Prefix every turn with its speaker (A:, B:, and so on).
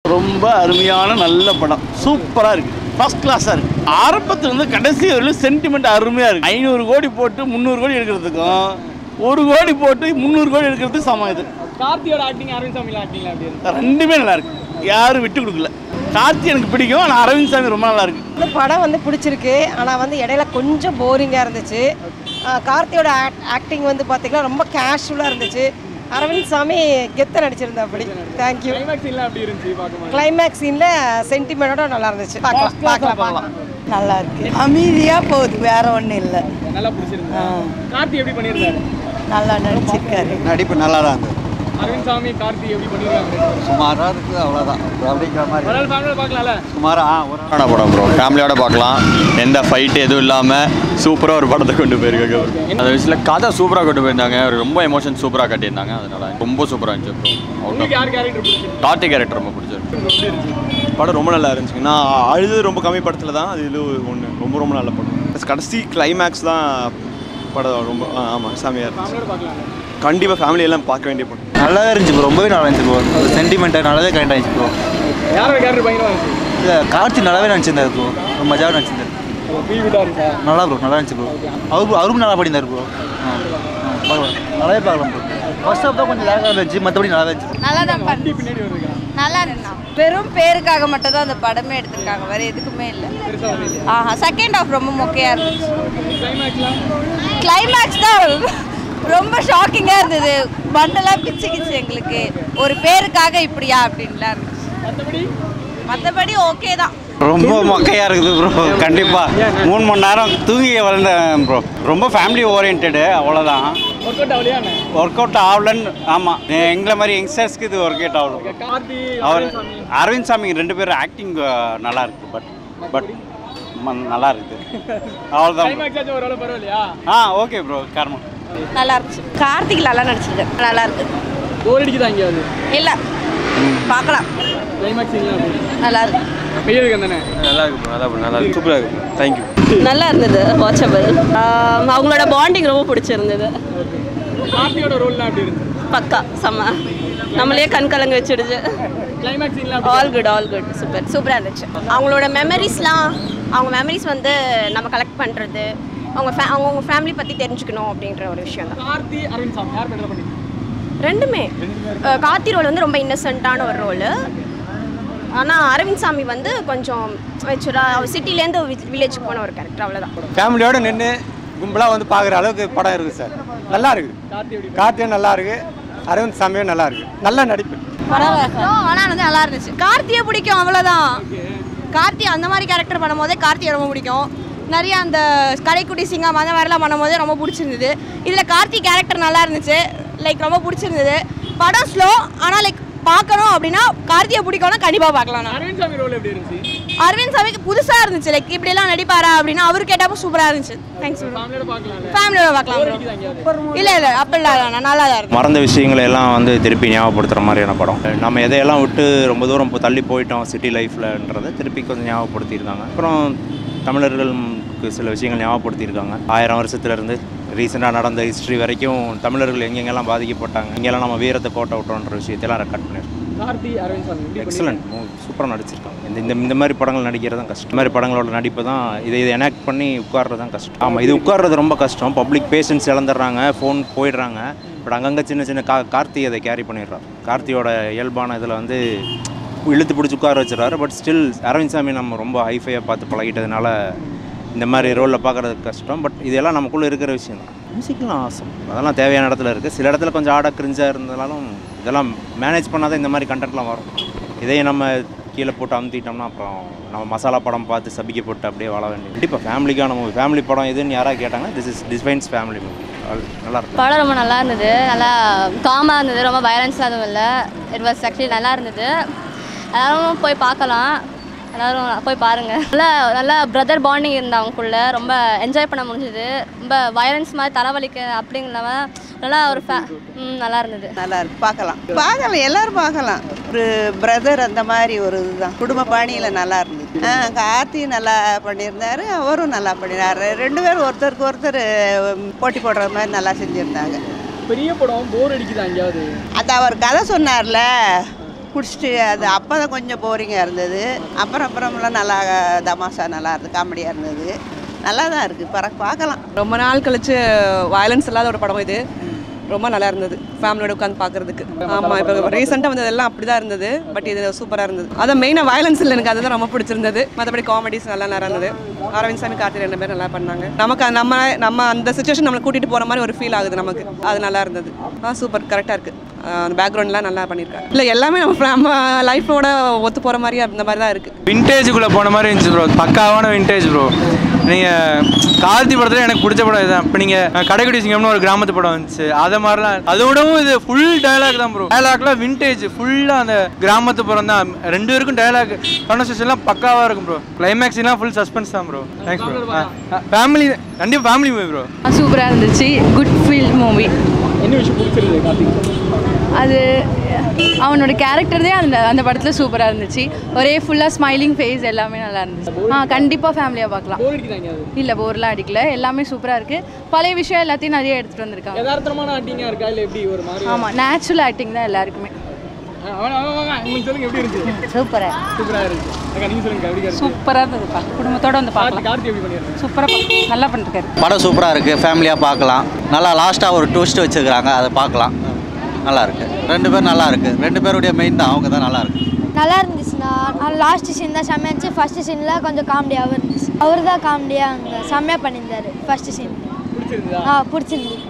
A: ரொம்ப அருமையான நல்ல படம் சூப்பராக இருக்கு ஃபர்ஸ்ட் கிளாஸாக இருக்கு ஆரம்பத்துலேருந்து கடைசி வரையிலும் சென்டிமெண்ட் அருமையாக இருக்கு ஐநூறு கோடி போட்டு முந்நூறு கோடி எடுக்கிறதுக்கும் ஒரு கோடி போட்டு முந்நூறு கோடி எடுக்கிறதுக்கு சமம் இது
B: கார்த்தியோட ஆக்டிங் அரவிந்த் சாமியில் ஆக்டிங்ல அப்படி இருக்கு
A: ரெண்டுமே நல்லா இருக்கு யாரும் விட்டு கொடுக்கல கார்த்தி எனக்கு பிடிக்கும் ஆனால் அரவிந்த் சாமி ரொம்ப நல்லா இருக்கு
C: இந்த படம் வந்து பிடிச்சிருக்கு ஆனால் வந்து இடையில கொஞ்சம் போரிங்காக இருந்துச்சு ஆஹ் கார்த்தியோட ஆக்டிங் வந்து பார்த்தீங்கன்னா ரொம்ப கேஷுவலாக இருந்துச்சு அரவிந்த் சாமி கெத்த நடிச்சிருந்தா அப்படி தேங்க்யூ
B: கிளைமேக்ஸ் எல்லாம் அப்படி இருந்துச்சு பார்க்கும்போது
C: கிளைமேக்ஸ் சீனில் சென்டிமெண்டோட நல்லா இருந்துச்சு பார்க்கலாம் பார்க்கலாம் பார்க்கலாம்
D: நல்லா இருக்கு அமைதியாக போகுது வேற ஒன்றும் இல்லை
B: நல்லா பிடிச்சிருந்தா கார்த்தி எப்படி பண்ணியிருந்தாரு
D: நல்லா நடிச்சிருக்காரு
E: நடிப்பு நல்லா தான் இருந்தது
B: அரவிந்த் சாமி கார்த்தி எப்படி பண்ணியிருக்காங்க
E: சுமாராக இருக்குது அவ்வளோதான் அப்படிங்கிற மாதிரி
B: ஒரு நாள் ஃபேமிலியில் பார்க்கலாம்ல
E: சுமாராக ஆ ஒரு
F: படம் படம் ப்ரோ ஃபேமிலியோட பார்க்கலாம் எந்த ஃபைட் எதுவும் இல்லாமல் சூப்பராக ஒரு படத்தை கொண்டு போயிருக்காங்க அந்த விஷயத்தில் கதை சூப்பராக கொண்டு போயிருந்தாங்க ரொம்ப எமோஷன் சூப்பராக காட்டியிருந்தாங்க அதனால ரொம்ப சூப்பராக இருந்துச்சு ப்ரோ
B: உங்களுக்கு யார் கேரக்டர் பிடிச்சிருக்கு
F: கார்த்திக் கேரக்டர் ரொம்ப பிடிச்சிருக்கு
B: எப்படி இருந்துச்சு
G: படம் ரொம்ப நல்லா இருந்துச்சுங்க நான் அழுது ரொம்ப கம்மி படத்தில் தான் அது இது ஒன்று ரொம்ப ரொம்ப நல்ல படம் கடைசி கிளைமேக்ஸ் தான் படம் ரொம்ப ஆமாம் செமையாக இருந்துச்சு
B: ஃபேமிலியோட பார்க்கலாம்
G: கண்டிப்பாக ஃபேமிலி எல்லாம் பார்க்க வேண்டிய படம்
E: நல்லா இருந்துச்சு ப்ரோ ரொம்பவே நல்லா இருந்துச்சு ப்ரோ அந்த சென்டிமெண்ட்டாக நல்லாவே கரெக்ட் ஆயிடுச்சு ப்ரோ
B: யாரோட கேரக்டர் பயங்கரமா இருந்துச்சு
E: இல்லை கார்த்தி நல்லாவே நடிச்சிருந்தாரு ப்ரோ ரொம்ப மஜாவாக நடிச்சிருந்தாரு
B: ஃபீல் விட்டா இருந்துச்சா
E: நல்லா ப்ரோ நல்லா இருந்துச்சு ப்ரோ அவரு அவரும் நல்லா பண்ணியிருந்தார் ப்ரோ பார்க்கலாம் நல்லாவே பார்க்கலாம் ப்ரோ ஃபர்ஸ்ட் ஹாஃப் தான் கொஞ்சம் லேக்காக இருந்துச்சு மற்றபடி நல்லா இருந்துச்சு
H: நல்லா தான்
B: வண்டி பின்னாடி வருதுக்கா
H: நல்லா இருந்தா வெறும் பேருக்காக மட்டும் தான் அந்த படமே எடுத்திருக்காங்க வேற எதுக்குமே இல்லை
B: பெருசாக வரல
H: ஆஹா செகண்ட் ஹாஃப் ரொம்ப மொக்கையா இருந்துச்சு
B: கிளைமேக்ஸ்லாம்
H: கிளைமேக்ஸ் தான் ரொம்ப ஷாக்கிங்காக இருந்தது மண்டெல்லாம் பிச்சுக்கிச்சு எங்களுக்கு ஒரு பேருக்காக இப்படியா அப்படின்லாம் இருந்துச்சு
B: மற்றபடி
H: மற்றபடி ஓகே தான்
E: ரொம்ப மொக்கையாக இருக்குது ப்ரோ கண்டிப்பாக மூணு மணி நேரம் தூங்கி வளர்ந்தேன் ப்ரோ ரொம்ப ஃபேமிலி ஓரியன்டு அவ்வளோதான்
B: ஒர்க் அவுட் ஆகலையா என்ன
E: ஒர்க் அவுட் ஆகலன்னு ஆமாம் எங்களை மாதிரி யங்ஸ்டர்ஸ்க்கு இது ஒர்க் அவுட் ஆகல
B: கார்த்தி
E: அவர்
B: அரவிந்த் சாமி
E: அரவிந்த் சாமி ரெண்டு பேரும் ஆக்டிங் நல்லா இருக்கு பட் பட் நல்லா இருக்குது அவ்வளோதான்
B: கிளைமேக்ஸ் ஆச்சும் ஒரு வேலை பரவாயில்லையா
E: ஆ ஓகே ப்ரோ காரணம்
H: நல்லா இருந்துச்சு கார்த்திக் நல்லா நடிச்சிருக்கேன் நல்லா இருக்கு
B: போர் அடிக்குதா எங்கேயாவது
H: இல்லை பார்க்கலாம்
B: கிளைமேக்ஸ் இல்லை அப்படி
H: நல்லா இருக்கு
B: பெரிய இருக்கு தானே
G: நல்லா இருக்கு நல்லா நல்லா இருக்கு சூப்பராக இருக்கு தேங்க்யூ
I: நல்லா இருந்தது வாட்சபிள் அவங்களோட பாண்டிங் ரொம்ப பிடிச்சிருந்தது
B: கார்த்தியோட ரோல்லாம் எப்படி இருந்துச்சு
I: பக்கா செம்ம நம்மளே கண் கலங்க வச்சிடுச்சு
B: கிளைமேக்ஸ் இல்லை
I: all good all good super
H: சூப்பராக இருந்துச்சு
I: அவங்களோட மெமரிஸ்லாம் அவங்க மெமரிஸ் வந்து நம்ம கலெக்ட் பண்ணுறது அவங்க ஃபே அவங்கவுங்க ஃபேமிலி பற்றி தெரிஞ்சுக்கணும் அப்படின்ற ஒரு விஷயம் தான்
B: கார்த்தி அரவிந்த் சாமி யார் பெட்டராக பண்ணி
I: ரெண்டுமே அஹ் கார்த்தி ரோல் வந்து ரொம்ப இன்னசென்ட்டான ஒரு ரோலு ஆனால் அரவிந்த் சாமி வந்து கொஞ்சம் மெச்சூராக அவர் சிட்டிலேருந்து வில்லேஜுக்கு போன ஒரு கேரக்டர் அவ்வளோதான்
E: ஃபேமிலியோட நின்று கும்பலாக வந்து பார்க்குற அளவுக்கு படம் இருக்குது சார் நல்லா இருக்கு
B: கார்த்தி எப்படி
E: கார்த்தியும் நல்லா இருக்கு அரவிந்த் சாமியும் நல்லா இருக்கு நல்ல நடிப்பு
H: ஆனால் வந்து நல்லா இருந்துச்சு கார்த்தியை பிடிக்கும் அவ்வளோதான் கார்த்தி அந்த மாதிரி கேரக்டர் பண்ணும்போதே கார்த்தியை ரொம்ப பிடிக்கும் நிறைய அந்த கடைக்குட்டி சிங்கம் அந்த மாதிரிலாம் பண்ணும்போது ரொம்ப பிடிச்சிருந்தது இதில் கார்த்தி கேரக்டர் நல்லா இருந்துச்சு லைக் ரொம்ப பிடிச்சிருந்தது படம் ஸ்லோ ஆனால் லைக் பார்க்கணும் அப்படின்னா கார்த்தியை பிடிக்கும்னா கண்டிப்பாக பார்க்கலாம் நான்
B: அரவிந்த் சாமி ரோல் எப்படி இருந்துச்சு
H: அரவிந்த் சாமிக்கு புதுசாக இருந்துச்சு லைக் இப்படியெல்லாம் நடிப்பாரா அப்படின்னா அவர் கேட்டப்போ சூப்பராக இருந்துச்சு தேங்க்ஸ்
B: ஃபேமிலியோட பார்க்கலாம்ல
H: ஃபேமிலியோட பார்க்கலாம் bro.
B: அடிக்குதா எங்கேயாவது
H: இல்லை இல்லை அப்படிலாம் இல்லை நல்லா தான் இருக்கும்
J: மறந்த விஷயங்களை எல்லாம் வந்து திருப்பி ஞாபகப்படுத்துகிற மாதிரியான படம் நம்ம எதையெல்லாம் விட்டு ரொம்ப தூரம் இப்போ தள்ளி போயிட்டோம் சிட்டி லைஃப்லன்றதை திருப்பி கொஞ்சம் ஞாபகப்படுத்தியிருக்காங்க அப்புறம் தமிழர்களுக்கு சில விஷயங்கள் ஞாபகப்படுத்தியிருக்காங்க ஆயிரம் வருஷத்துலேருந்து ரீசெண்டாக நடந்த ஹிஸ்ட்ரி வரைக்கும் தமிழர்கள் எங்கெங்கெல்லாம் பாதிக்கப்பட்டாங்க எங்கெல்லாம் நம்ம வீரத்தை கோட்டை விட்டோன்ற விஷயத்தெல்லாம் ரெக்கார்ட் பண்ணியிருக்கோம்
B: கார்த்தி அரவிந்த் சாமி எப்படி
J: எக்ஸலண்ட் சூப்பராக நடிச்சிருக்காங்க இந்த இந்த இந்த மாதிரி படங்கள் நடிக்கிறது தான் கஷ்டம் இந்த மாதிரி படங்களோட நடிப்பு தான் இதை இதை எனாக்ட் பண்ணி உட்கார்றது தான் கஷ்டம் ஆமாம் இது உட்கார்றது ரொம்ப கஷ்டம் பப்ளிக் பேஷன்ஸ் இழந்துடுறாங்க ஃபோன் போயிடுறாங்க பட் அங்கங்கே சின்ன சின்ன கா கார்த்தி அதை கேரி பண்ணிடுறார் கார்த்தியோட இயல்பான இதில் வந்து இழுத்து பிடிச்சி உட்கார வச்சிடறாரு பட் ஸ்டில் அரவிந்த் சாமி நம்ம ரொம்ப ஹைஃபையாக பார்த்து பழகிட்டதுனால இந்த மாதிரி ரோலில் பார்க்குறது கஷ்டம் பட் இதெல்லாம் நமக்குள்ளே இருக்கிற விஷயம் தான் மியூசிக்லாம் ஆசம் அதெல்லாம் தேவையான இடத்துல இருக்குது சில இடத்துல கொஞ்சம் ஆட கிரிஞ்சாக இருந்தாலும் இதெல்லாம் மேனேஜ் பண்ணாதான் இந்த மாதிரி கண்டென்ட்லாம் வரும் இதையே நம்ம கீழே போட்டு அமுத்திட்டோம்னா அப்புறம் நம்ம மசாலா படம் பார்த்து சபிக்க போட்டு அப்படியே வாழ வேண்டியது கண்டிப்பாக ஃபேமிலிக்கான மூவி ஃபேமிலி படம் எதுன்னு யாராவது கேட்டாங்கன்னா திஸ் இஸ் டிஸ்பைன்ஸ் ஃபேமிலி மூவி நல்லா இருக்கும்
I: படம் ரொம்ப நல்லா இருந்தது நல்லா காமாக இருந்தது ரொம்ப வயலன்ஸாக எதுவும் இல்லை இட் வாஸ் ஆக்சுவலி நல்லா இருந்தது எல்லாரும் போய் பார்க்கலாம் எல்லாரும் போய் பாருங்கள் நல்லா நல்லா பிரதர் பாண்டிங் இருந்தா அவங்களுக்குள்ள ரொம்ப என்ஜாய் பண்ண முடிஞ்சது ரொம்ப வயலன்ஸ் மாதிரி தலைவலிக்க அப்படிங்கிறவ நல்லா ஒரு ஃபே ம், நல்லா இருந்தது
D: நல்லா இருக்கு பார்க்கலாம் பார்க்கலாம் எல்லாரும் பார்க்கலாம் ஒரு பிரதர் அந்த மாதிரி ஒரு இதுதான் குடும்ப பாணியில் நல்லா இருந்தது ஆ கார்த்தி நல்லா பண்ணியிருந்தாரு அவரும் நல்லா பண்ணினாரு ரெண்டு பேரும் ஒருத்தருக்கு ஒருத்தர் உம், போட்டி போடுற மாதிரி நல்லா செஞ்சுருந்தாங்க
B: பெரிய படம் போர் அடிக்குதா எங்கேயாவது
D: அது அவர் கதை சொன்னார்ல குடிச்சிட்டு அது அப்போ தான் கொஞ்சம் போரிங்காக இருந்தது அப்புறம் அப்புறம்லாம் நல்லா தமாஷா நல்லா இருந்தது காமெடியாக இருந்தது நல்லா தான் இருக்குது பற பார்க்கலாம்
K: ரொம்ப நாள் கழிச்சு வயலன்ஸ் இல்லாத ஒரு படம் இது ரொம்ப நல்லா இருந்தது ஃபேமிலியோட உட்காந்து பார்க்கறதுக்கு ஆமாம் இப்போ ரீசெண்டாக வந்தது எல்லாம் அப்படி தான் இருந்தது பட் இது சூப்பராக இருந்தது அதான் மெயினாக வயலன்ஸ் இல்லை எனக்கு அதுதான் ரொம்ப பிடிச்சிருந்தது மற்றபடி காமெடிஸ் நல்லா நல்லா இருந்தது அரவிந்த் சாமி கார்த்தி ரெண்டு பேரும் நல்லா பண்ணாங்க நமக்கு அது நம்ம நம்ம அந்த சுச்சுவேஷன் நம்மளை கூட்டிகிட்டு போகிற மாதிரி ஒரு ஃபீல் ஆகுது நமக்கு அது நல்லா இருந்தது ஆ சூப்பர் கரெக்டாக இருக்குது அந்த பேக்ரவுண்ட்லாம் நல்லா பண்ணியிருக்காங்க இல்லை எல்லாமே நம்ம நம்ம லைஃபோட ஒத்து போகிற மாதிரி அந்த மாதிரி தான் இருக்குது
L: விண்டேஜுக்குள்ளே போன மாதிரி இருந்துச்சு ப்ரோ பக்காவான விண்டேஜ் ப்ரோ நீங்கள் கார்த்தி படத்தில் எனக்கு பிடிச்ச படம் இதுதான் இப்போ நீங்கள் கடைக்குடி சிங்கம்னு ஒரு கிராமத்து படம் வந்துச்சு அதை மாதிரிலாம் அதை விடவும் இது ஃபுல் டயலாக் தான் ப்ரோ டயலாக்லாம் விண்டேஜ் ஃபுல்லாக அந்த கிராமத்து படம் தான் ரெண்டு பேருக்கும் டயலாக் கான்வர்சேஷன்லாம் பக்காவாக இருக்கும் ப்ரோ கிளைமேக்ஸ்லாம் ஃபுல் சஸ்பென்ஸ் தான் ப்ரோ தேங்க்ஸ் ப்ரோ ஃபேமிலி கண்டிப்பாக ஃபேமிலி மூவி ப்ரோ
M: சூப்பராக இருந்துச்சு குட் ஃபீல் மூவி
B: என்ன விஷயம் பிடிச்சிருந்தது கார்த்திக்
M: அது அவனோட கேரக்டர்தே அந்த அந்த படத்தில் சூப்பராக இருந்துச்சு ஒரே ஃபுல்லாக ஸ்மைலிங் ஃபேஸ் எல்லாமே நல்லா இருந்துச்சு ஆ கண்டிப்பாக ஃபேமிலியாக பார்க்கலாம்
B: போர் அடிக்குதாங்க அது
M: இல்லை போர்லாம் அடிக்கல எல்லாமே சூப்பராக இருக்குது பழைய விஷயம் எல்லாத்தையும் நிறைய எடுத்துகிட்டு வந்திருக்காங்க
B: யதார்த்தமான ஆக்டிங்கா இருக்கா இல்லை எப்படி ஒரு மாதிரி
M: ஆமாம் நேச்சுரல் ஆக்டிங் தான் எல்லாருக்குமே
B: ஆ, வாங்க, வாங்க, வாங்க. உங்களுக்கு சொல்லுங்க எப்படி இருந்துச்சு
N: சூப்பராக
B: சூப்பரா இருக்கு அக்கா நீங்க சொல்லுங்க எப்படி இருக்கு
N: சூப்பராக இருந்ததுப்பா குடும்பத்தோட வந்து
B: கார்த்தி கார்த்தி எப்படி பண்ணிருக்காங்க
N: சூப்பராக நல்லா பண்ணிருக்காரு
E: படம் சூப்பராக இருக்குது ஃபேமிலியாக பார்க்கலாம் நல்லா லாஸ்ட்டாக ஒரு ட்விஸ்ட் வச்சுருக்காங்க அதை பார்க்கலாம் நல்லா இருக்கு ரெண்டு பேரும் நல்லா இருக்கு ரெண்டு பேருடைய மெயின் தான் அவங்க தான் நல்லா இருக்கு
O: நல்லா இருந்துச்சுண்ணா லாஸ்ட் சீன் தான் செம்மையா இருந்துச்சு ஃபர்ஸ்ட் சீனில் கொஞ்சம் காமெடியாகவும் இருந்துச்சு அவர் தான் காமெடியாக செம்மையாக பண்ணியிருந்தாரு ஃபர்ஸ்ட் சீன்
B: பிடிச்சிருந்ததா
O: ஆ பிடிச்சிருந்து